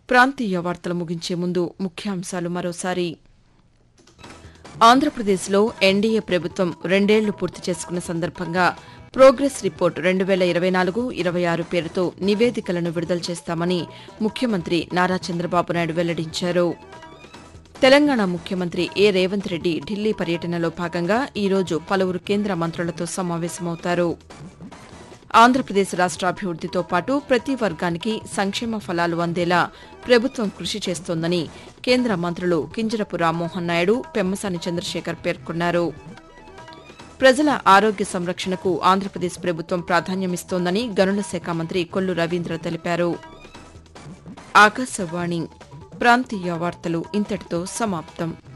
ప్రాంతీయ వార్తలు ముగించే ముందు ముఖ్యాంశాలు మరోసారి ఆంధ్రప్రదేశ్లో ఎన్డీఏ ప్రభుత్వం రెండేళ్లు పూర్తి చేసుకున్న సందర్భంగా ప్రోగ్రెస్ రిపోర్ట్ రెండు వేల ఇరవై నాలుగు ఇరవై ఆరు పేరుతో నివేదికలను విడుదల చేస్తామని ముఖ్యమంత్రి నారా చంద్రబాబు నాయుడు వెల్లడించారు తెలంగాణ ముఖ్యమంత్రి ఏ రేవంత్ రెడ్డి ఢిల్లీ పర్యటనలో భాగంగా ఈరోజు పలువురు కేంద్ర మంత్రులతో సమావేశమవుతారు ఆంధ్రప్రదేశ్ రాష్ట్రాభివృద్దితో పాటు ప్రతి వర్గానికి సంక్షేమ ఫలాలు అందేలా ప్రభుత్వం కృషి చేస్తోందని కేంద్ర మంత్రులు కింజరపు రామ్మోహన్ నాయుడు పెమ్మసాని చంద్రశేఖర్ పేర్కొన్నారు ప్రజల ఆరోగ్య సంరక్షణకు ఆంధ్రప్రదేశ్ ప్రభుత్వం ప్రాధాన్యమిస్తోందని గనుల శాఖ మంత్రి కొల్లు రవీంద్ర తెలిపారు ఆకాశవాణి ప్రాంతీయ వార్తలు ఇంతటితో సమాప్తం